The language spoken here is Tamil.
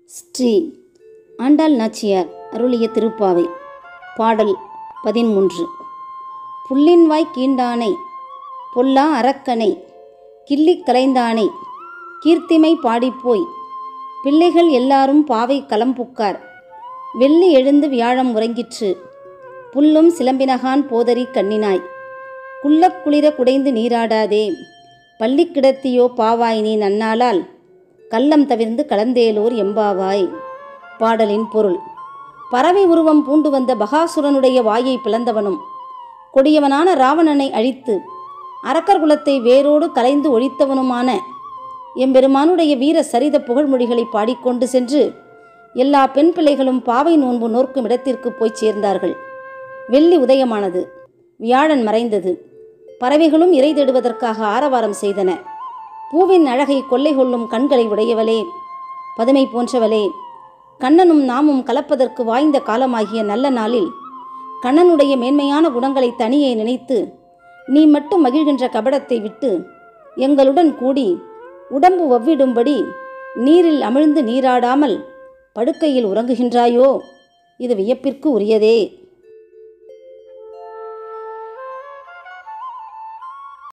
ஸ்ரீ ஆண்டாள் நாச்சியார் அருளிய திருப்பாவை பாடல் பதிமூன்று புள்ளின்வாய் கீண்டானை பொல்லா அரக்கனை கிள்ளிக் கலைந்தானை கீர்த்திமை பாடிப்போய் பிள்ளைகள் எல்லாரும் பாவை களம்புக்கார் வெள்ளி எழுந்து வியாழம் உறங்கிற்று புல்லும் சிலம்பினகான் போதரி கண்ணினாய் குள்ளக் குளிர குடைந்து நீராடாதே பள்ளி கிடத்தியோ பாவாய் நீ நன்னாளால் கள்ளம் தவிர்ந்து கலந்தேலோர் எம்பாவாய் பாடலின் பொருள் பறவை உருவம் பூண்டு வந்த பகாசுரனுடைய வாயை பிளந்தவனும் கொடியவனான ராவணனை அழித்து அரக்கர் குலத்தை வேரோடு கலைந்து ஒழித்தவனுமான எம்பெருமானுடைய வீர சரித புகழ்மொழிகளை பாடிக்கொண்டு சென்று எல்லா பெண் பிள்ளைகளும் பாவை நோன்பு நோர்க்கும் இடத்திற்கு போய் சேர்ந்தார்கள் வெள்ளி உதயமானது வியாழன் மறைந்தது பறவைகளும் இறை தேடுவதற்காக ஆரவாரம் செய்தன பூவின் அழகை கொள்ளை கொள்ளும் கண்களை உடையவளே பதுமை போன்றவளே கண்ணனும் நாமும் கலப்பதற்கு வாய்ந்த காலமாகிய நல்ல நாளில் கண்ணனுடைய மேன்மையான குணங்களை தனியே நினைத்து நீ மட்டும் மகிழ்கின்ற கபடத்தை விட்டு எங்களுடன் கூடி உடம்பு ஒவ்விடும்படி நீரில் அமிழ்ந்து நீராடாமல் படுக்கையில் உறங்குகின்றாயோ இது வியப்பிற்கு உரியதே